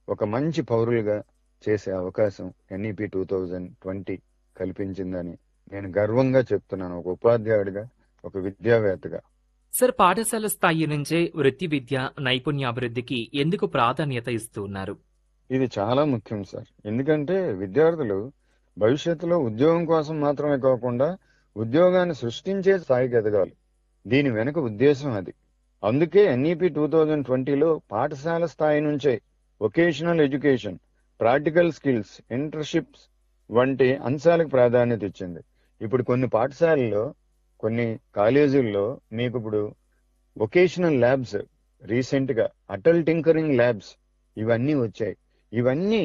ఒక మంచి పౌరులుగా చేసే అవకాశం ఎన్ఈపి టూ థౌజండ్ ట్వంటీ కల్పించిందని నేను గర్వంగా చెప్తున్నాను ఒక ఉపాధ్యాయుడిగా ఒక విద్యావేత్తగా సార్ పాఠశాల స్థాయి నుంచే వృత్తి విద్య నైపుణ్యాభివృద్ధికి ఎందుకు ప్రాధాన్యత ఇస్తూ ఉన్నారు ఇది చాలా ముఖ్యం సార్ ఎందుకంటే విద్యార్థులు భవిష్యత్తులో ఉద్యోగం కోసం మాత్రమే కాకుండా ఉద్యోగాన్ని సృష్టించే స్థాయికి ఎదగాలి దీని వెనుక ఉద్దేశం అది అందుకే ఎన్ఈపి టూ థౌజండ్ ట్వంటీలో పాఠశాల స్థాయి నుంచే vocational education practical skills internships వంటి అంశాలకు ప్రాధాన్యత ఇచ్చింది ఇప్పుడు కొన్ని పాఠశాలల్లో కొన్ని కాలేజీల్లో మీకు ఇప్పుడు వొకేషనల్ ల్యాబ్స్ రీసెంట్ గా అటల్ టింకరింగ్ ల్యాబ్స్ ఇవన్నీ వచ్చాయి ఇవన్నీ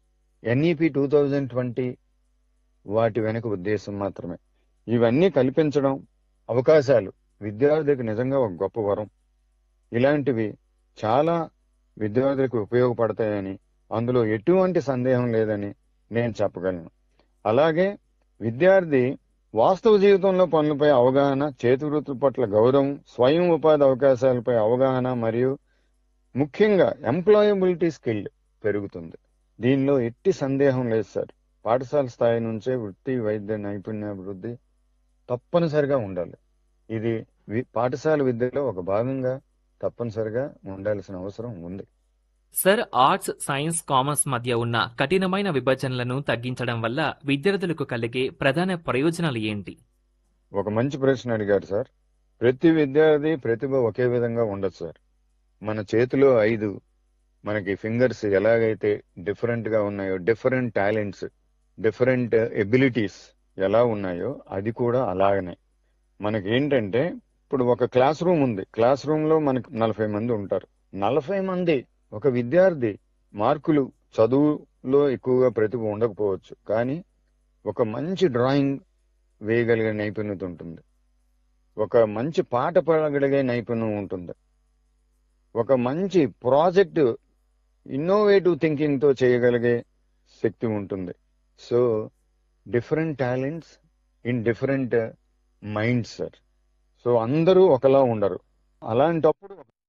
ఎన్ఈపి టూ థౌజండ్ ట్వంటీ వాటి వెనుక ఉద్దేశం మాత్రమే ఇవన్నీ కల్పించడం అవకాశాలు విద్యార్థికి నిజంగా ఒక గొప్ప వరం ఇలాంటివి చాలా విద్యార్థులకు ఉపయోగపడతాయని అందులో ఎటువంటి సందేహం లేదని నేను చెప్పగలను అలాగే విద్యార్థి వాస్తవ జీవితంలో పనులపై అవగాహన చేతి వృత్తుల పట్ల గౌరవం స్వయం ఉపాధి అవకాశాలపై అవగాహన మరియు ముఖ్యంగా ఎంప్లాయబిలిటీ స్కిల్ పెరుగుతుంది దీనిలో ఎట్టి సందేహం లేదు సార్ పాఠశాల స్థాయి నుంచే వృత్తి వైద్య నైపుణ్యాభివృద్ధి తప్పనిసరిగా ఉండాలి ఇది వి- పాఠశాల విద్యలో ఒక భాగంగా తప్పనిసరిగా ఉండాల్సిన అవసరం ఉంది సార్ ఆర్ట్స్ సైన్స్ కామర్స్ మధ్య ఉన్న కఠినమైన విభజనలను తగ్గించడం వల్ల విద్యార్థులకు కలిగే ప్రధాన ప్రయోజనాలు ఏంటి ఒక మంచి ప్రశ్న అడిగారు సార్ ప్రతి విద్యార్థి ప్రతిభ ఒకే విధంగా ఉండదు సార్ మన చేతిలో ఐదు మనకి ఫింగర్స్ ఎలాగైతే డిఫరెంట్ గా ఉన్నాయో డిఫరెంట్ టాలెంట్స్ డిఫరెంట్ ఎబిలిటీస్ ఎలా ఉన్నాయో అది కూడా అలాగనే మనకి ఏంటంటే ఇప్పుడు ఒక క్లాస్ రూమ్ ఉంది క్లాస్ రూమ్ లో మనకి నలభై మంది ఉంటారు నలభై మంది ఒక విద్యార్థి మార్కులు చదువులో ఎక్కువగా ప్రతిభ ఉండకపోవచ్చు కానీ ఒక మంచి డ్రాయింగ్ వేయగలిగే నైపుణ్యత ఉంటుంది ఒక మంచి పాట పాడగలిగే నైపుణ్యం ఉంటుంది ఒక మంచి ప్రాజెక్ట్ ఇన్నోవేటివ్ థింకింగ్ తో చేయగలిగే శక్తి ఉంటుంది so different talents in different minds sir so అందరూ ఒకలా ఉండరు అలాంటప్పుడు